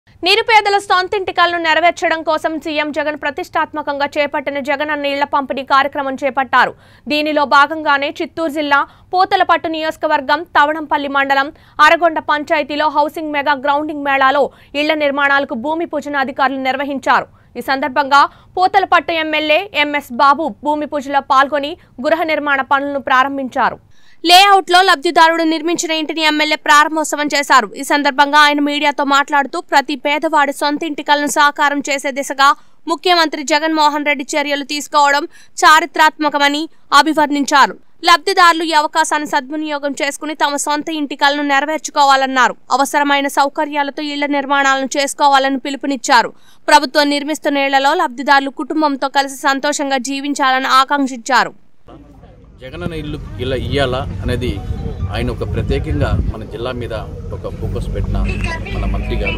నిరుపేదల సొంతింటి కలను నెరవేర్చడం కోసం సీఎం జగన్ ప్రతిష్టాత్మకంగా చేపట్టిన జగనన్న ఇళ్ల పంపిణీ కార్యక్రమం చేపట్టారు దీనిలో భాగంగానే చిత్తూరు జిల్లా పోతలపట్టు నియోజకవర్గం తవణంపల్లి మండలం అరగొండ పంచాయతీలో హౌసింగ్ మెగా గ్రౌండింగ్ మేళాలో ఇళ్ల నిర్మాణాలకు భూమి పూజన అధికారులు నిర్వహించారు ఈ సందర్భంగా పోతలపట్టు ఎమ్మెల్యే ఎంఎస్ బాబు భూమి పూజలో పాల్గొని గృహ నిర్మాణ పనులను ప్రారంభించారు లేఅవుట్లో లబ్ధిదారుడు నిర్మించిన ఇంటిని ఎమ్మెల్యే ప్రారంభోత్సవం చేశారు ఈ సందర్భంగా ఆయన మీడియాతో మాట్లాడుతూ ప్రతి పేదవాడి సొంత ఇంటి కలను సాకారం చేసే దిశగా ముఖ్యమంత్రి జగన్మోహన్ రెడ్డి చర్యలు తీసుకోవడం చారిత్రాత్మకమని అభివర్ణించారు లబ్ధిదారులు ఈ అవకాశాన్ని సద్వినియోగం చేసుకుని తమ సొంత ఇంటి కలను నెరవేర్చుకోవాలన్నారు అవసరమైన సౌకర్యాలతో ఇళ్ల నిర్మాణాలను చేసుకోవాలని పిలుపునిచ్చారు ప్రభుత్వం నిర్మిస్తున్న ఇళ్లలో లబ్ధిదారులు కుటుంబంతో కలిసి సంతోషంగా జీవించాలని ఆకాంక్షించారు జగనన్న ఇల్లు ఇలా ఇయ్యాలా అనేది ఆయన ఒక ప్రత్యేకంగా మన జిల్లా మీద ఒక ఫోకస్ పెట్టిన మన మంత్రి గారు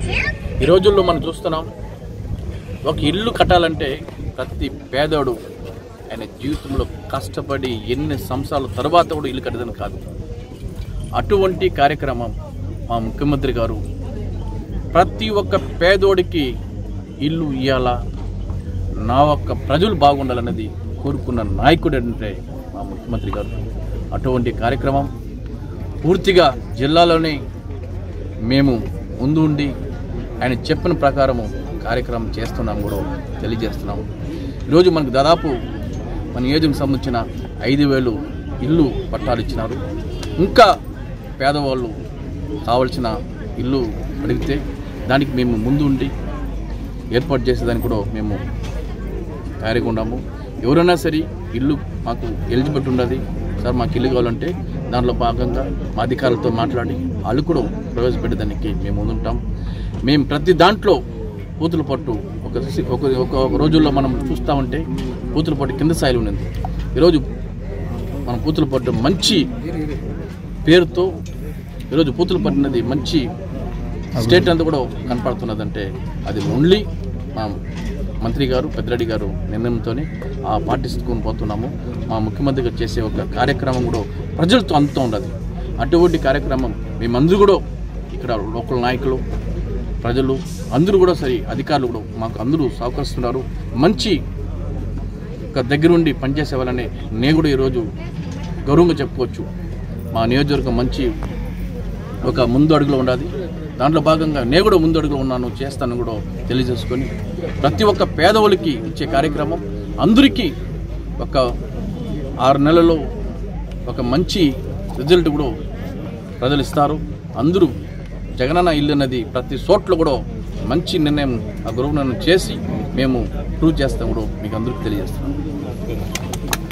ఈ రోజుల్లో మనం చూస్తున్నాం ఒక ఇల్లు కట్టాలంటే ప్రతి పేదోడు ఆయన జీవితంలో కష్టపడి ఎన్ని సంవత్సరాల తర్వాత కూడా ఇల్లు కట్టదని కాదు అటువంటి కార్యక్రమం మా ముఖ్యమంత్రి గారు ప్రతి ఒక్క పేదోడికి ఇల్లు ఇయ్యాలా నా ఒక్క ప్రజలు బాగుండాలన్నది కోరుకున్న నాయకుడు అంటే మా ముఖ్యమంత్రి గారు అటువంటి కార్యక్రమం పూర్తిగా జిల్లాలోనే మేము ముందు ఉండి ఆయన చెప్పిన ప్రకారము కార్యక్రమం చేస్తున్నాం కూడా తెలియజేస్తున్నాం ఈరోజు మనకు దాదాపు మన నియోజకం సంబంధించిన ఐదు వేలు ఇల్లు పట్టాలు ఇచ్చినారు ఇంకా పేదవాళ్ళు కావలసిన ఇల్లు అడిగితే దానికి మేము ముందు ఉండి ఏర్పాటు చేసేదానికి కూడా మేము తయారీగా ఉన్నాము ఎవరైనా సరే ఇల్లు మాకు ఎలిజిబిలిటీ ఉన్నది సార్ మాకు ఇల్లు కావాలంటే దానిలో భాగంగా మా అధికారులతో మాట్లాడి వాళ్ళు కూడా ప్రవేశపెట్టేదానికి మేము ముందుంటాం మేము ప్రతి దాంట్లో పూతుల పట్టు ఒక సి- ఒక ఒక ఒక రోజుల్లో మనం చూస్తూ ఉంటే పూతుల పట్టు కింద స్థాయిలో ఉన్నది ఈరోజు మన పూతుల పట్టు మంచి పేరుతో ఈరోజు పూతుల పట్టినది మంచి స్టేట్ అంతా కూడా కనపడుతున్నదంటే అది ఓన్లీ మా మంత్రి గారు పెద్దిరెడ్డి గారు నిర్ణయంతోనే ఆ పాటిస్తుకొని పోతున్నాము మా ముఖ్యమంత్రి గారు చేసే ఒక కార్యక్రమం కూడా ప్రజలతో అందుతూ ఉండదు అటువంటి కార్యక్రమం మేమందరూ కూడా ఇక్కడ లోకల్ నాయకులు ప్రజలు అందరూ కూడా సరే అధికారులు కూడా మాకు అందరూ సహకరిస్తున్నారు మంచి ఒక దగ్గరుండి పనిచేసే వాళ్ళని నేను కూడా ఈరోజు గౌరవంగా చెప్పుకోవచ్చు మా నియోజకవర్గం మంచి ఒక ముందు అడుగులో ఉండాలి దాంట్లో భాగంగా నేను కూడా ముందు అడుగులో ఉన్నాను చేస్తాను కూడా తెలియజేసుకొని ప్రతి ఒక్క పేదవులకి ఇచ్చే కార్యక్రమం అందరికీ ఒక ఆరు నెలల్లో ఒక మంచి రిజల్ట్ కూడా ప్రజలు ఇస్తారు అందరూ జగనన్న ఇల్లు అన్నది ప్రతి చోట్ల కూడా మంచి నిర్ణయం ఆ గృహ నిర్ణయం చేసి మేము ప్రూవ్ చేస్తాం కూడా మీకు అందరికీ తెలియజేస్తున్నాం